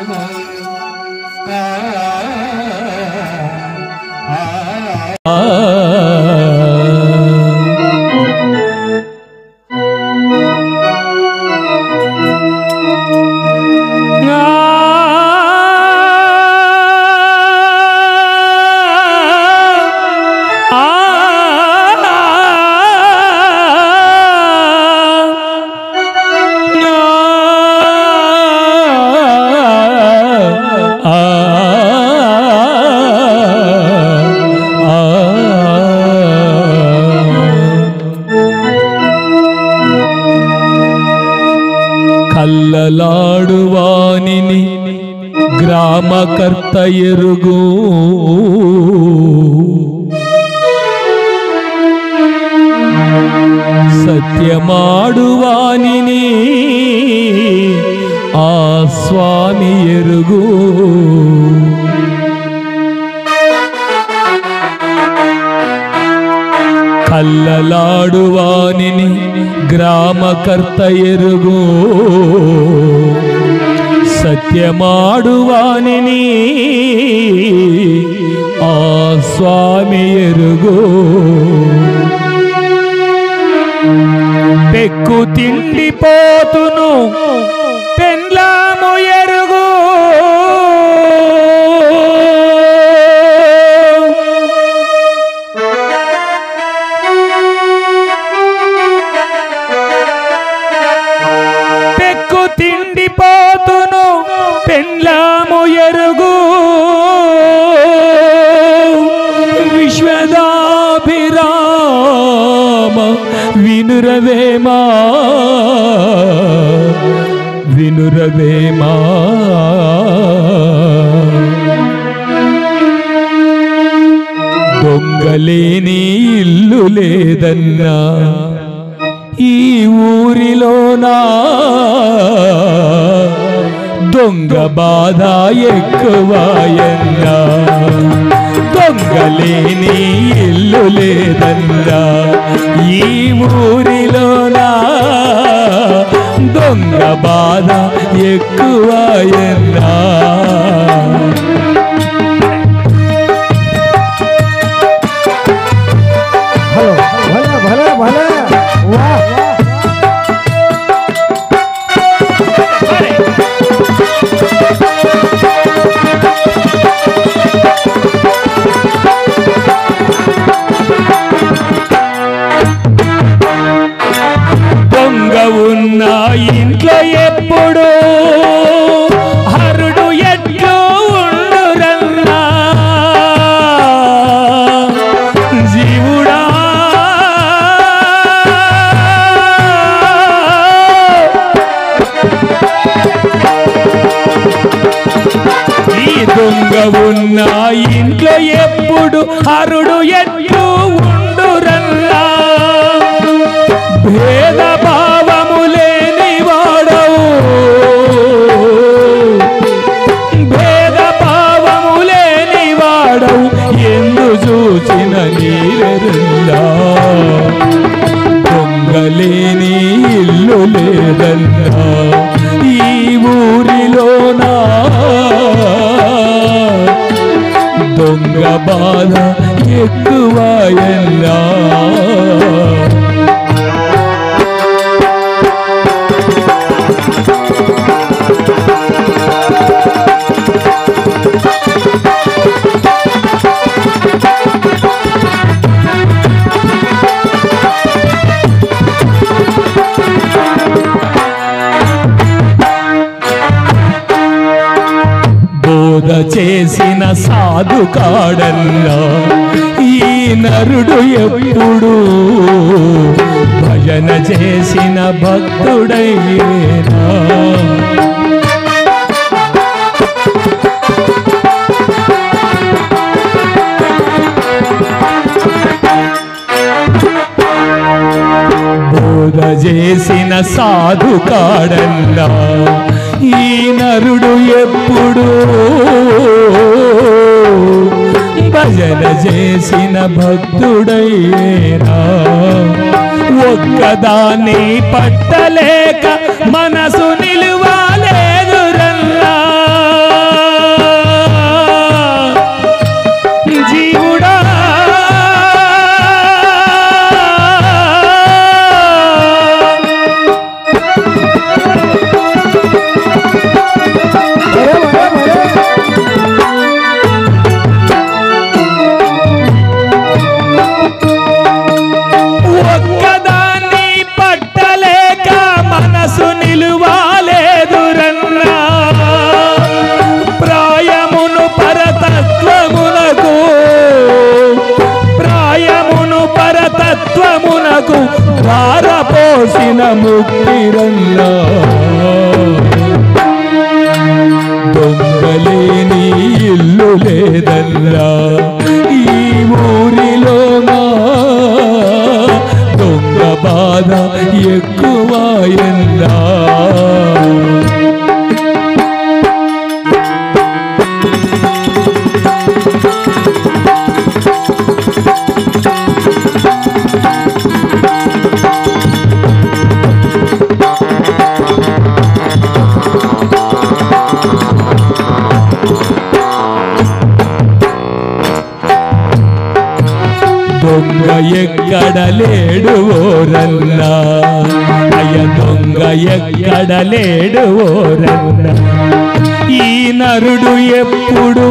కల్లలాడువానిని గ్రామకర్త ఎరుగు సత్యమాడువానిని ఆ స్వామి ఎరుగు కల్లలాడువానిని గ్రామకర్త ఎరుగు సత్యమాడువానిని ఆ స్వామి ఎరుగు పెక్కు తిండిపోతును పెండ్లాము ఎరుగు పెక్కు తిండిపోతును పెండ్లాము ఎరుగు విశ్వదాభిరామ వినురవేమా వినురవేమా దొంగలేని ఇల్లు లేదన్నా ఈ ఊరిలోనా దొంగ బాధ ఎక్కువాయన్నా దొంగలేని ఇల్లు లేదన్నా ఈ ఊరిలోనా దొంగ బాధ ఎక్కువాయన్నా హలో భలే భలే భలే వాహ్ దొంగ ఉన్న ఇంట్లో ఎప్పుడు హరుడు ఎట్లు ఉండురన్నా జీవుడా ఈ దొంగ ఉన్న ఇంట్లో ఎప్పుడు హరుడు ఎట్లు ఉండురన్నా భేద భావము లేని వాడవు భేద భావము లేని వాడవు ఎందు చూచిన నీరెరుల్లా దొంగలేని ఇల్లు లేదన్నా ఈ ఊరిలోనా దొంగ బాధ ఎక్కువయన్నా బోధ చేసిన సాధు కాడల్లా ఈ నరుడు ఎప్పుడు భజన చేసిన భక్తుడయ్యేనా బోధ చేసిన సాధు కాడల్లా ఈ నరుడు ఎప్పుడు భజన చేసిన భక్తుడయ్యేనా ఒక్కదాన్ని పట్టలేక మనసు నిలువాలేదురల్లా కోరిన ముక్తిరల్లా దొంగలేని ఇల్లు లేదల్లా ఈ ఊరిలోనా దొంగ బాధ ఎక్కువాయల్లా దొంగ ఎక్కడ లేడు ఓరన్నా అయ్య దొంగ ఎక్కడ లేడు ఓరన్నా ఈ నరుడు ఎప్పుడు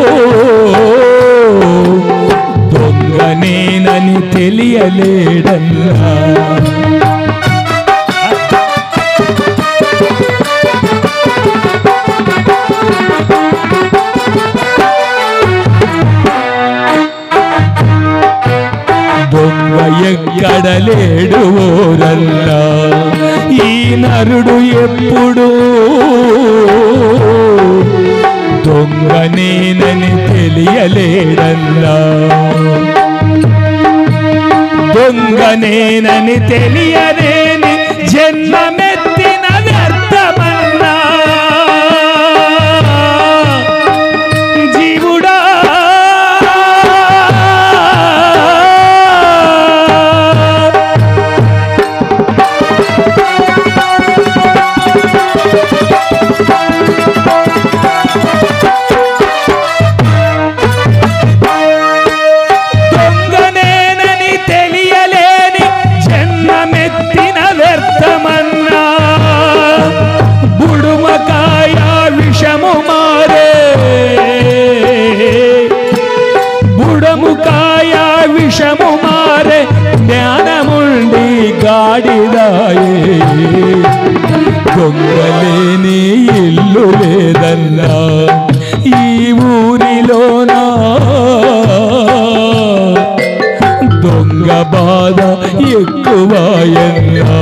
దొంగనేనని తెలియలేడన్నా దొంగ ఎక్కడ లేడు ఓరల్లా ఈ నరుడు ఎప్పుడు దొంగనేనని తెలియలేడల్లా దొంగనేనని తెలియలేని జన్మమెత్తిన వ్యర్థమన్నా జీవుడా దొంగనేనని తెలియలేని జన్మమెత్తిన వ్యర్థమన్నా బుడుమకాయ విషము మారే బుడముకాయ విషము మారే జ్ఞానముండి గాడిదాయే దొంగలేని ఇల్లు లేదన్నా ఈ ఊరిలోనా దొంగ బాధ ఎక్కువాయన్నా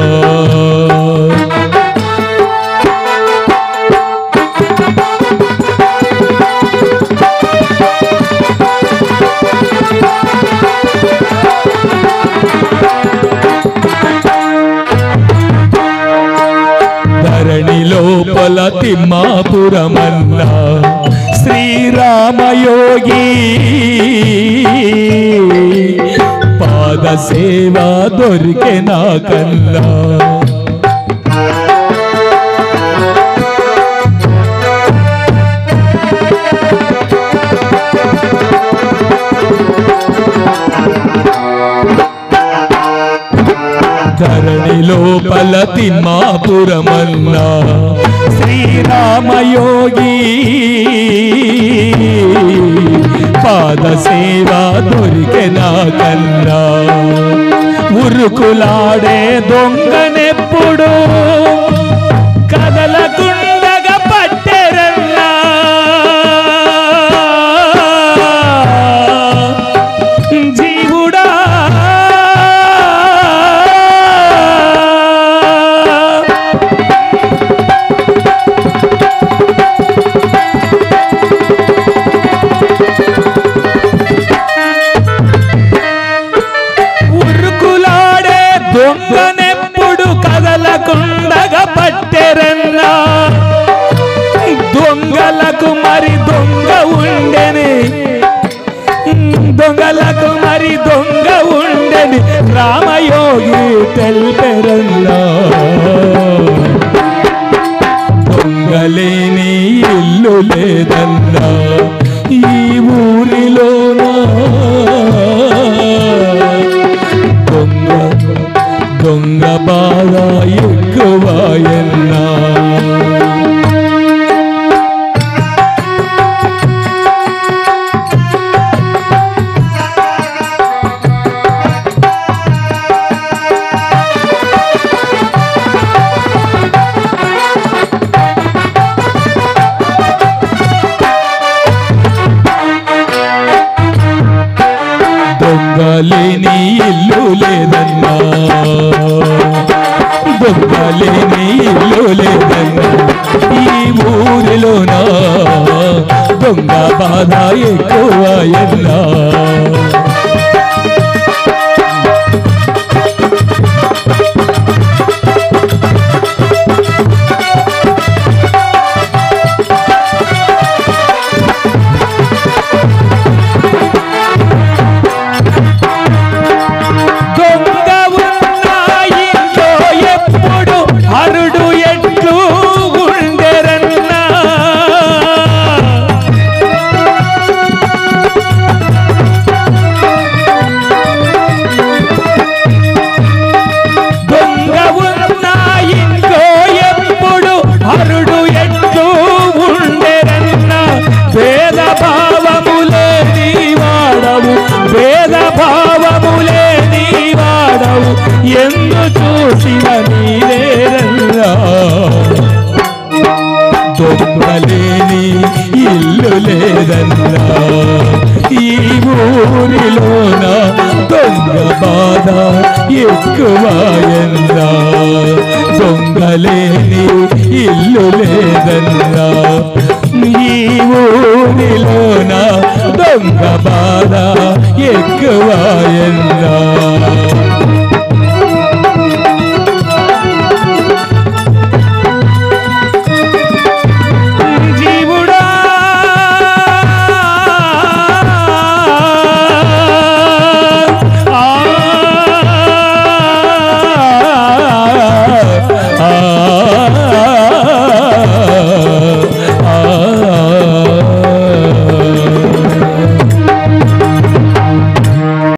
ధరణి లోపల తిమ్మాపురమన్నా శ్రీరామయోగి పాద సేవ దొరికే నాకన్నా ధరణి లోపల తిమ్మాపురమన్నా శ్రీరామయోగి పాద సేవ దొరికే నాకన్నా ఉరుకులాడే దొంగనెప్పుడు కదలకుండగా పట్టెరన్నా జీవుడా ఉరుకులాడే దొంగనెప్పుడు కదలకుండగా పట్టెరన్నా దొంగలకు మరి దొంగ ఉండెని దొంగలకు మరి దొంగ ఉండెని రామయోగి తెల్పెరన్నా దొంగలేని ఇల్లు లేదన్నా ఈ ఊరిలోనా దొంగ దొంగ బాగా ఎక్కువాయన్నా దొంగ బాధ ఎక్కువ ఎన్నా దొంగ ఉన్నాయిలో ఎప్పుడు అరుడు ఎట్లు ఉండెరన్నా దొంగ ఉన్నాయిలో ఎప్పుడు అరుడు ఎట్లు ఉండెరన్నా పేద భావములే నీవాడవు పేద భావములే నీవాడవు ఎందు చూసిన నీవేరన్నా దొంగలేని ఇల్లు లేదన్నా ఈ ఊరిలోన దొంగ బాధ ఎక్కువయన్నా దొంగలేని ఇల్లు లేదన్నా ఈ ఊరిలోన దొంగ బాధ ఎక్కువయన్నా